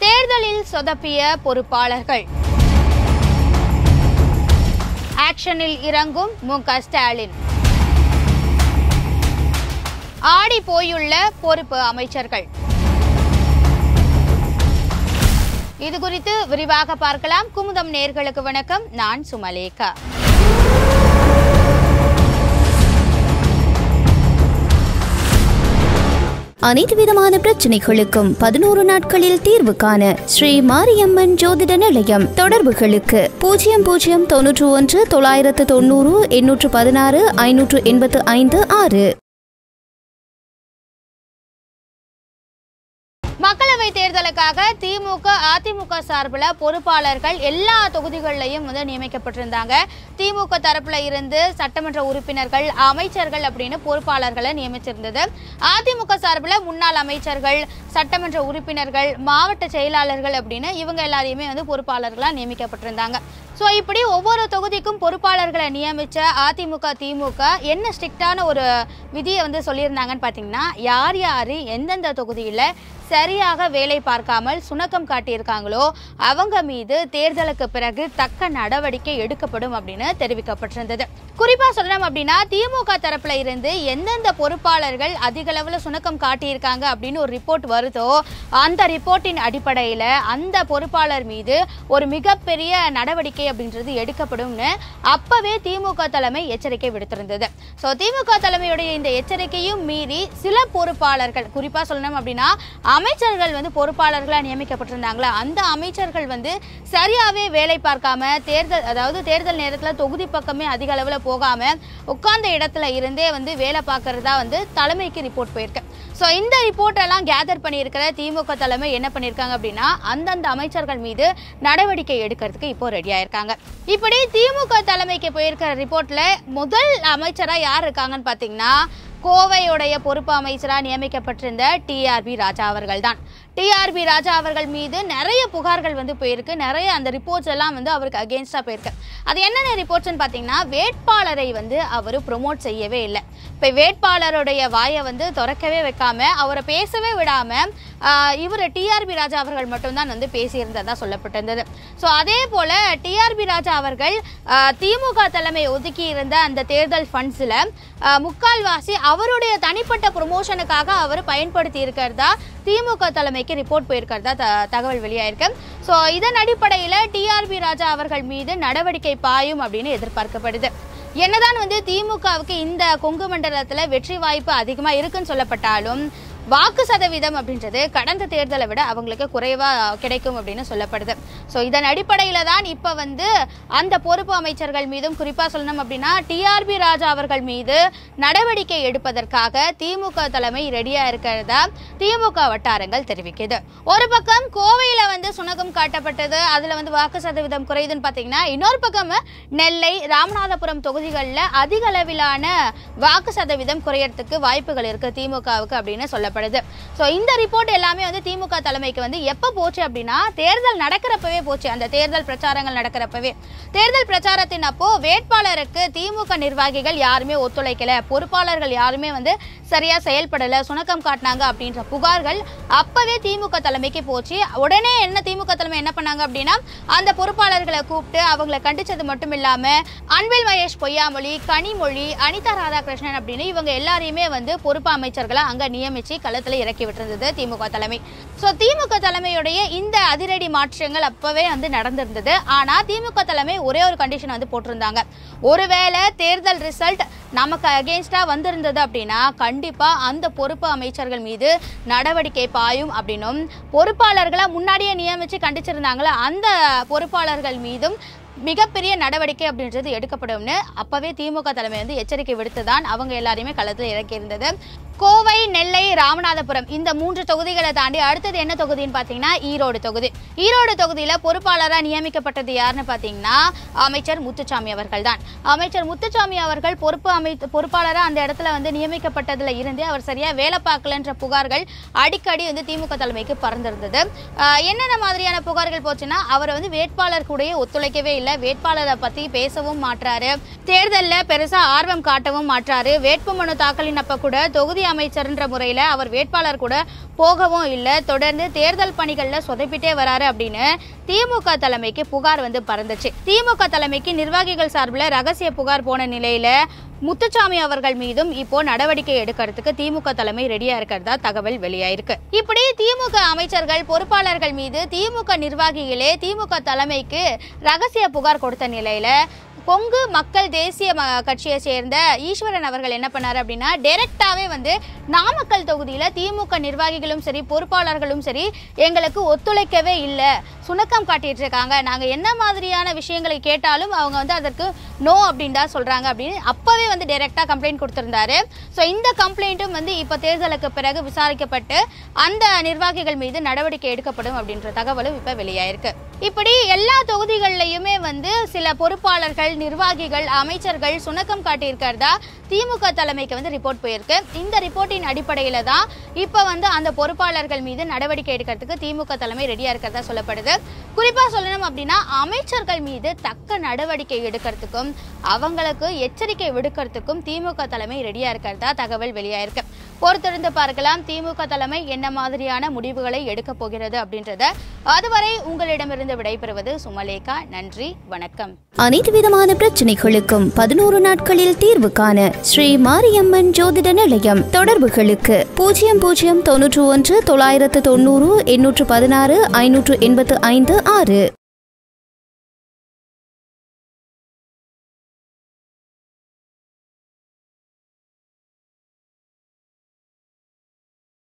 தேர்தலில் சொதப்பிய பொறுப்பாளர்கள் ஆக்ஷனில் இறங்கும் மு க ஸ்டாலின் ஆடி போயுள்ள பொறுப்பு அமைச்சர்கள் இது குறித்து விரிவாக பார்க்கலாம் குமுதம் நேர்களுக்கு வணக்கம் நான் சுமலேகா அனைத்து விதமான பிரச்சனைகளுக்கும் பதினோரு நாட்களில் தீர்வு காண ஸ்ரீ மாரியம்மன் ஜோதிட நிலையம் தொடர்புகளுக்கு பூஜ்ஜியம் பூஜ்ஜியம் தொன்னூற்று ஒன்று தொள்ளாயிரத்து தொண்ணூறு எண்ணூற்று பதினாறு ஐநூற்று எண்பத்து ஐந்து ஆறு மக்களவை தேர்தலுக்காக திமுக அதிமுக சார்பில் பொறுப்பாளர்கள் எல்லா தொகுதிகளிலையும் வந்து நியமிக்கப்பட்டிருந்தாங்க திமுக தரப்புல இருந்து சட்டமன்ற உறுப்பினர்கள் அமைச்சர்கள் அப்படின்னு பொறுப்பாளர்களை நியமிச்சிருந்தது அதிமுக சார்பில் முன்னாள் அமைச்சர்கள் சட்டமன்ற உறுப்பினர்கள் மாவட்ட செயலாளர்கள் அப்படின்னு இவங்க எல்லாரையுமே வந்து பொறுப்பாளர்களாக நியமிக்கப்பட்டிருந்தாங்க ஸோ இப்படி ஒவ்வொரு தொகுதிக்கும் பொறுப்பாளர்களை நியமிச்ச அதிமுக திமுக என்ன ஸ்ட்ரிக்டான ஒரு விதியை வந்து சொல்லியிருந்தாங்கன்னு பார்த்தீங்கன்னா யார் யார் எந்தெந்த தொகுதியில் சரியாக வேலை பார்க்காமல் சுணக்கம் காட்டியிருக்காங்களோ அவங்க மீது தேர்தலுக்கு பிறகு தக்க நடவடிக்கை எடுக்கப்படும் அப்படின்னு தெரிவிக்கப்பட்டிருந்தது குறிப்பா சொல்லணும் அப்படின்னா திமுக தரப்புல இருந்து எந்தெந்த பொறுப்பாளர்கள் அதிக அளவுல சுணக்கம் காட்டியிருக்காங்க அப்படின்னு ஒரு ரிப்போர்ட் வருதோ அந்த ரிப்போர்ட்டின் அடிப்படையில அந்த பொறுப்பாளர் மீது ஒரு மிகப்பெரிய நடவடிக்கை அப்படின்றது எடுக்கப்படும்னு அப்பவே திமுக தலைமை எச்சரிக்கை விடுத்திருந்தது ஸோ திமுக தலைமையுடைய இந்த எச்சரிக்கையும் மீறி சில பொறுப்பாளர்கள் குறிப்பா சொல்லணும் அப்படின்னா அமைச்சர்கள் வந்து பொறுப்பாளர்களாக நியமிக்கப்பட்டிருந்தாங்களா அந்த அமைச்சர்கள் வந்து சரியாவே வேலை பார்க்காம தேர்தல் அதாவது தேர்தல் நேரத்தில் தொகுதி பக்கமே அதிக அளவில் போகாம உட்கார்ந்த இடத்துல இருந்தே வந்து வேலை பார்க்கறதா வந்து தலைமைக்கு ரிப்போர்ட் போயிருக்கு ஸோ இந்த ரிப்போர்ட் எல்லாம் கேதர் பண்ணியிருக்கிற திமுக தலைமை என்ன பண்ணியிருக்காங்க அப்படின்னா அந்தந்த அமைச்சர்கள் மீது நடவடிக்கை எடுக்கிறதுக்கு இப்போ ரெடி ஆயிருக்காங்க இப்படி திமுக தலைமைக்கு போயிருக்கிற ரிப்போர்ட்ல முதல் அமைச்சரா யார் இருக்காங்கன்னு பார்த்தீங்கன்னா கோவையுடைய பொறுப்பு அமைச்சராக நியமிக்கப்பட்டிருந்த டிஆர்பி ராஜா அவர்கள் தான் டிஆர்பி ராஜா அவர்கள் மீது நிறைய புகார்கள் வந்து போயிருக்கு நிறைய அந்த ரிப்போர்ட்ஸ் எல்லாம் வந்து அவருக்கு அகேன்ஸ்டாக போயிருக்கு அது என்னென்ன ரிப்போர்ட்ஸ்னு பார்த்தீங்கன்னா வேட்பாளரை வந்து அவர் ப்ரொமோட் செய்யவே இல்லை இப்போ வேட்பாளருடைய வாயை வந்து திறக்கவே வைக்காம அவரை பேசவே விடாம இவர் டிஆர்பி ராஜா அவர்கள் மட்டும்தான் வந்து பேசியிருந்ததா சொல்லப்பட்டிருந்தது ஸோ அதே போல டிஆர்பி ராஜா அவர்கள் ஆஹ், திமுக தலைமை ஒதுக்கி இருந்த அந்த தேர்தல் ஃபண்ட்ஸில் முக்கால்வாசி அவருடைய தனிப்பட்ட ப்ரொமோஷனுக்காக அவர் பயன்படுத்தி இருக்கிறதா திமுக தலைமைக்கு ரிப்போர்ட் போயிருக்கிறதா த- தகவல் வெளியாயிருக்கு ஸோ இதன் அடிப்படையில் டிஆர்பி ராஜா அவர்கள் மீது நடவடிக்கை பாயும் அப்படின்னு எதிர்பார்க்கப்படுது என்னதான் வந்து திமுகவுக்கு இந்த கொங்கு மண்டலத்தில் வெற்றி வாய்ப்பு அதிகமாக இருக்குன்னு சொல்லப்பட்டாலும் வாக்கு சதவீதம் அப்படின்றது கடந்த தேர்தலை விட அவங்களுக்கு குறைவா கிடைக்கும் அப்படின்னு சொல்லப்படுது ஸோ இதன் அடிப்படையில தான் இப்போ வந்து அந்த பொறுப்பு அமைச்சர்கள் மீதும் குறிப்பாக சொல்லணும் அப்படின்னா டிஆர்பி ராஜா அவர்கள் மீது நடவடிக்கை எடுப்பதற்காக திமுக தலைமை ரெடியா இருக்கிறதா திமுக வட்டாரங்கள் தெரிவிக்குது ஒரு பக்கம் கோவையில வந்து சுணக்கம் காட்டப்பட்டது அதுல வந்து வாக்கு சதவீதம் குறையுதுன்னு பார்த்தீங்கன்னா இன்னொரு பக்கம் நெல்லை ராமநாதபுரம் தொகுதிகளில் அதிக அளவிலான வாக்கு சதவீதம் குறையறதுக்கு வாய்ப்புகள் இருக்கு திமுகவுக்கு அப்படின்னு சொல்லப்படுது ஸோ இந்த ரிப்போர்ட் எல்லாமே வந்து திமுக தலைமைக்கு வந்து எப்போ போச்சு அப்படின்னா தேர்தல் நடக்கிறப்பவே போச்சு அந்த தேர்தல் பிரச்சாரங்கள் நடக்கிறப்பவே தேர்தல் பிரச்சாரத்தின் அப்போ வேட்பாளருக்கு திமுக நிர்வாகிகள் யாருமே ஒத்துழைக்கல பொறுப்பாளர்கள் யாருமே வந்து சரியா செயல்படல சுணக்கம் காட்டினாங்க அப்படின்ற புகார்கள் அப்பவே திமுக தலைமைக்கு போச்சு உடனே என்ன திமுக தலைமை என்ன பண்ணாங்க அப்படின்னா அந்த பொறுப்பாளர்களை கூப்பிட்டு அவங்களை கண்டிச்சது மட்டும் இல்லாம அன்பில் மகேஷ் பொய்யாமொழி கனிமொழி அனிதா ராதாகிருஷ்ணன் அப்படின்னு இவங்க எல்லாரையுமே வந்து பொறுப்பு அமைச்சர்களை அங்க நியமிச்சு களத்துல இறக்கி விட்டிருந்தது திமுக தலைமை சோ திமுக தலைமையுடைய இந்த அதிரடி மாற்றங்கள் அப்பவே வந்து நடந்திருந்தது ஆனா திமுக தலைமை ஒரே ஒரு கண்டிஷன் வந்து போட்டிருந்தாங்க ஒருவேளை தேர்தல் ரிசல்ட் நமக்கு அகேன்ஸ்டா வந்திருந்தது அப்படின்னா கண்டிப்பா அந்த பொறுப்பு அமைச்சர்கள் மீது நடவடிக்கை பாயும் அப்படின்னும் பொறுப்பாளர்களை முன்னாடியே நியமிச்சு கண்டிச்சிருந்தாங்களே அந்த பொறுப்பாளர்கள் மீதும் மிகப்பெரிய நடவடிக்கை அப்படின்றது எடுக்கப்படும்னு அப்பவே திமுக தலைமை வந்து எச்சரிக்கை விடுத்துதான் அவங்க எல்லாரையுமே களத்தில் இறக்கியிருந்தது கோவை நெல்லை ராமநாதபுரம் இந்த மூன்று தொகுதிகளை தாண்டி அடுத்தது என்ன தொகுதின்னு பார்த்தீங்கன்னா ஈரோடு தொகுதி ஈரோடு தொகுதியில் பொறுப்பாளராக நியமிக்கப்பட்டது யாருன்னு பார்த்தீங்கன்னா அமைச்சர் முத்துசாமி அவர்கள் தான் அமைச்சர் முத்துசாமி அவர்கள் பொறுப்பு அமை பொறுப்பாளராக அந்த இடத்துல வந்து நியமிக்கப்பட்டதுல இருந்தே அவர் சரியா வேலை பார்க்கலன்ற புகார்கள் அடிக்கடி வந்து திமுக தலைமைக்கு பறந்திருந்தது ஆஹ் என்னென்ன மாதிரியான புகார்கள் போச்சுன்னா அவர் வந்து வேட்பாளர் கூடயே ஒத்துழைக்கவே இல்லை வேட்பாளரை பத்தி பேசவும் மாட்டாரு தேர்தலில் பெருசா ஆர்வம் காட்டவும் மாட்டாரு வேட்புமனு தாக்கலின் அப்ப கூட தொகுதி அமைச்சர்ன்ற முறையில அவர் வேட்பாளர் கூட போகவும் இல்லை தொடர்ந்து தேர்தல் பணிகள்ல சொதப்பிட்டே வராரு அப்படின்னு திமுக தலைமைக்கு புகார் வந்து பறந்துச்சு திமுக தலைமைக்கு நிர்வாகிகள் சார்பில் ரகசிய புகார் போன நிலையில முத்துச்சாமி அவர்கள் மீதும் இப்போ நடவடிக்கை எடுக்கிறதுக்கு திமுக தலைமை ரெடியா இருக்கிறதா தகவல் வெளியாயிருக்கு இப்படி திமுக அமைச்சர்கள் பொறுப்பாளர்கள் மீது திமுக நிர்வாகிகளே திமுக தலைமைக்கு ரகசிய புகார் கொடுத்த நிலையில கொங்கு மக்கள் தேசிய ம- கட்சியை சேர்ந்த ஈஸ்வரன் அவர்கள் என்ன பண்ணாரு அப்படின்னா டைரக்டாவே வந்து நாமக்கல் தொகுதியில திமுக நிர்வாகிகளும் சரி பொறுப்பாளர்களும் சரி எங்களுக்கு ஒத்துழைக்கவே இல்லை சுணக்கம் காட்டிட்டு இருக்காங்க நாங்க என்ன மாதிரியான விஷயங்களை கேட்டாலும் அவங்க வந்து அதற்கு நோ அப்படின்னு தான் சொல்றாங்க அப்படின்னு அப்பவே வந்து டைரக்டா கம்ப்ளைண்ட் கொடுத்திருந்தாரு ஸோ இந்த கம்ப்ளைண்ட்டும் வந்து இப்போ தேர்தலுக்கு பிறகு விசாரிக்கப்பட்டு அந்த நிர்வாகிகள் மீது நடவடிக்கை எடுக்கப்படும் அப்படின்ற தகவலும் இப்போ வெளியாயிருக்கு இப்படி எல்லா தொகுதிகள்லையுமே வந்து சில பொறுப்பாளர்கள் நிர்வாகிகள் அமைச்சர்கள் சுணக்கம் காட்டியிருக்கிறதா திமுக தலைமைக்கு வந்து ரிப்போர்ட் போயிருக்கு இந்த ரிப்போர்ட்டின் அடிப்படையில தான் இப்போ வந்து அந்த பொறுப்பாளர்கள் மீது நடவடிக்கை எடுக்கிறதுக்கு திமுக தலைமை ரெடியா இருக்கிறதா சொல்லப்படுது குறிப்பா சொல்லணும் அப்படின்னா அமைச்சர்கள் மீது தக்க நடவடிக்கை எடுக்கிறதுக்கும் அவங்களுக்கு எச்சரிக்கை விடுக்கிறதுக்கும் திமுக தலைமை ரெடியா இருக்கிறதா தகவல் வெளியாயிருக்கு பொறுத்திருந்து பார்க்கலாம் திமுக தலைமை என்ன மாதிரியான முடிவுகளை எடுக்க போகிறது அப்படின்றத அதுவரை உங்களிடமிருந்து விடைபெறுவது சுமலேகா நன்றி வணக்கம் அனைத்து விதமான பிரச்சனைகளுக்கும் பதினோரு நாட்களில் தீர்வு காண ஸ்ரீ மாரியம்மன் ஜோதிட நிலையம் தொடர்புகளுக்கு பூஜ்ஜியம் பூஜ்ஜியம் தொன்னூற்று ஒன்று தொள்ளாயிரத்து தொண்ணூறு எண்ணூற்று பதினாறு ஐநூற்று எண்பத்து ஐந்து ஆறு